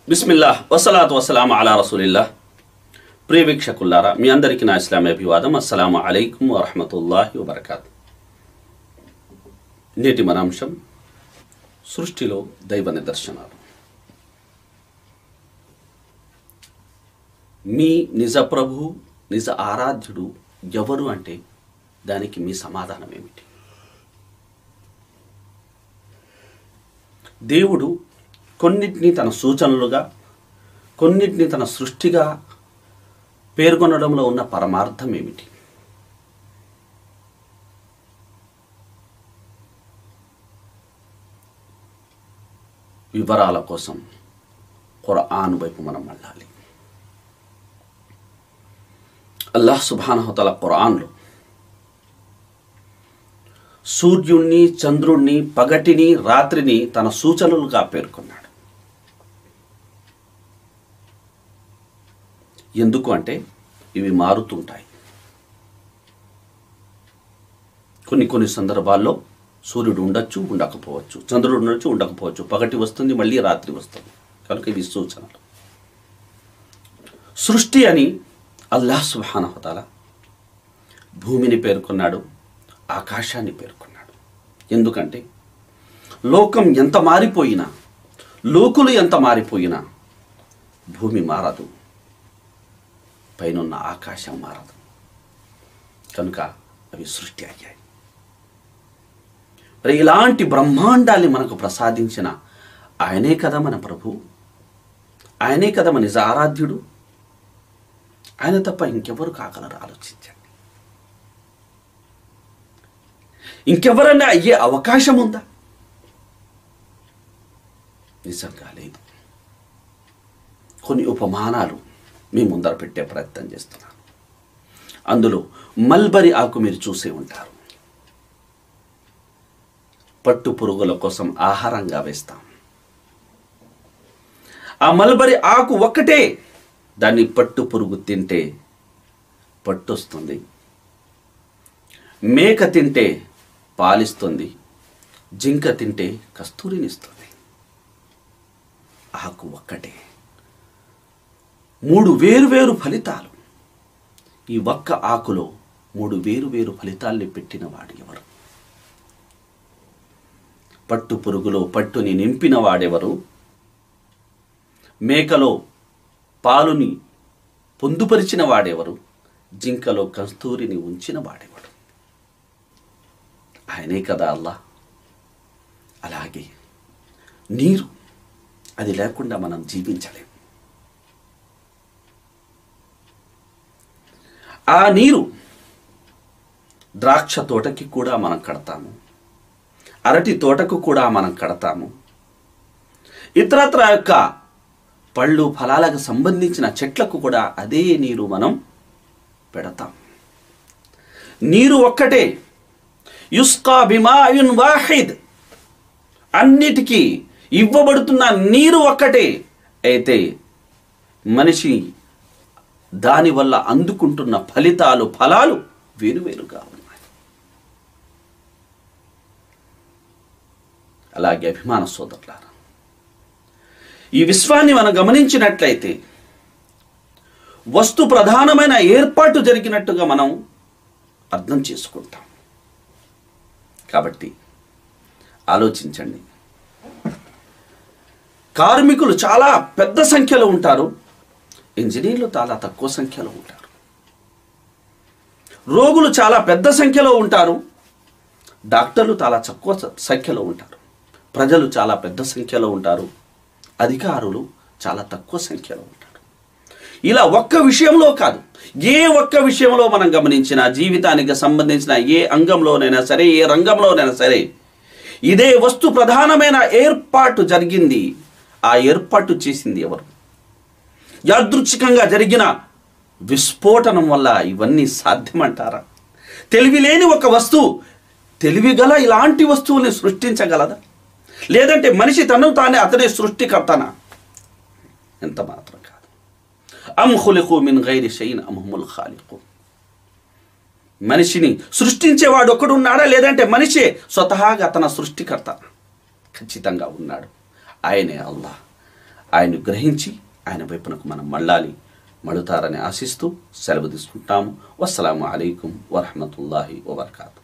బిస్మిల్లా వసలాత్ వసలాం అలా రసూలిల్లా ప్రియ వీక్షకుల్లారా మీ అందరికీ నా ఇస్లామీ అభివాదం అస్సలాము అలైకుం వరహమతుల్లాహి వబర్కాత్ నేటి మన అంశం సృష్టిలో దైవ నిదర్శనాలు మీ నిజ ప్రభు నిజ ఆరాధ్యుడు ఎవరు అంటే దానికి మీ సమాధానం ఏమిటి దేవుడు కొన్నిటిని తన సూచనలుగా కొన్నిటిని తన సృష్టిగా పేర్కొనడంలో ఉన్న పరమార్థం ఏమిటి వివరాల కోసం ఖురాన్ వైపు మనం మళ్ళాలి అల్లాహ్ సుబానహతల ఖురాన్లో సూర్యుణ్ణి చంద్రుణ్ణి పగటిని రాత్రిని తన సూచనలుగా పేర్కొన్నాడు ఎందుకు అంటే ఇవి మారుతుంటాయి కొన్ని కొన్ని సందర్భాల్లో సూర్యుడు ఉండొచ్చు ఉండకపోవచ్చు చంద్రుడు ఉండొచ్చు ఉండకపోవచ్చు పగటి వస్తుంది మళ్ళీ రాత్రి వస్తుంది కనుక ఇవి సూచనలు సృష్టి అని అల్లాహ్ సుబానహతాల భూమిని పేర్కొన్నాడు ఆకాశాన్ని పేర్కొన్నాడు ఎందుకంటే లోకం ఎంత మారిపోయినా లోకులు ఎంత మారిపోయినా భూమి మారదు పైనున్న ఆకాశం మారదు కనుక అవి సృష్టి అయ్యాయి మరి ఇలాంటి బ్రహ్మాండాన్ని మనకు ప్రసాదించిన ఆయనే కదా మన ప్రభు ఆయనే కదా మన నిజ ఆరాధ్యుడు ఆయన తప్ప ఇంకెవరు కాగలరు ఆలోచించండి ఇంకెవరన్నా అయ్యే అవకాశం ఉందా నిజంగా లేదు కొన్ని ఉపమానాలు మీ ముందర పెట్టే ప్రయత్నం చేస్తున్నాను అందులో మల్బరి ఆకు మీరు చూసే ఉంటారు పట్టు పురుగుల కోసం ఆహారంగా వేస్తాం ఆ మల్బరి ఆకు ఒక్కటే దాన్ని పట్టు పురుగు తింటే పట్టు వస్తుంది మేక తింటే పాలిస్తుంది జింక తింటే కస్తూరినిస్తుంది ఆకు ఒక్కటే మూడు వేరు వేరు ఫలితాలు ఈ ఒక్క ఆకులో మూడు వేరు వేరు ఫలితాల్ని పెట్టిన వాడు ఎవరు పట్టు పురుగులో పట్టుని నింపిన వాడెవరు మేకలో పాలుని పొందుపరిచిన వాడెవరు జింకలో కస్తూరిని ఉంచిన వాడెవడు ఆయనే కదా అల్లా అలాగే నీరు అది లేకుండా మనం జీవించలేం ఆ నీరు ద్రాక్ష తోటకి కూడా మనం కడతాము అరటి తోటకు కూడా మనం కడతాము ఇతరత్ర యొక్క పళ్ళు ఫలాలకు సంబంధించిన చెట్లకు కూడా అదే నీరు మనం పెడతాం నీరు ఒక్కటే యుస్కా బిమాయున్ వాహిద్ అన్నిటికీ ఇవ్వబడుతున్న నీరు ఒక్కటే అయితే మనిషి దానివల్ల అందుకుంటున్న ఫలితాలు ఫలాలు వేరువేరుగా ఉన్నాయి అలాగే అభిమాన సోదరులారా ఈ విశ్వాన్ని మనం గమనించినట్లయితే వస్తు ప్రధానమైన ఏర్పాటు జరిగినట్టుగా మనం అర్థం చేసుకుంటాం కాబట్టి ఆలోచించండి కార్మికులు చాలా పెద్ద సంఖ్యలో ఉంటారు ఇంజనీర్లు చాలా తక్కువ సంఖ్యలో ఉంటారు రోగులు చాలా పెద్ద సంఖ్యలో ఉంటారు డాక్టర్లు చాలా తక్కువ సంఖ్యలో ఉంటారు ప్రజలు చాలా పెద్ద సంఖ్యలో ఉంటారు అధికారులు చాలా తక్కువ సంఖ్యలో ఉంటారు ఇలా ఒక్క విషయంలో కాదు ఏ ఒక్క విషయంలో మనం గమనించిన జీవితానికి సంబంధించిన ఏ అంగంలోనైనా సరే ఏ రంగంలోనైనా సరే ఇదే వస్తు ప్రధానమైన ఏర్పాటు జరిగింది ఆ ఏర్పాటు చేసింది ఎవరు యాదృచ్ఛికంగా జరిగిన విస్ఫోటనం వల్ల ఇవన్నీ సాధ్యమంటారా తెలివి లేని ఒక వస్తువు తెలివిగల ఇలాంటి వస్తువుల్ని సృష్టించగలదా లేదంటే మనిషి తను తానే అతనే సృష్టికర్తనా ఎంత మాత్రం కాదు అమ్ ఖులిఖు మిన్ గైరి షైన్ అమ్హుల్ ఖాలిఖు మనిషిని సృష్టించేవాడు ఒకడున్నాడా లేదంటే మనిషే స్వతహాగా తన సృష్టికర్త ఖచ్చితంగా ఉన్నాడు ఆయనే అల్లాహ్ ఆయన గ్రహించి ఆయన వైపునకు మనం మళ్ళాలి మడుతారని ఆశిస్తూ సెలవు తీసుకుంటాము వస్సలాము అలైకుం వరహమతుల్లాహి వబర్కాతు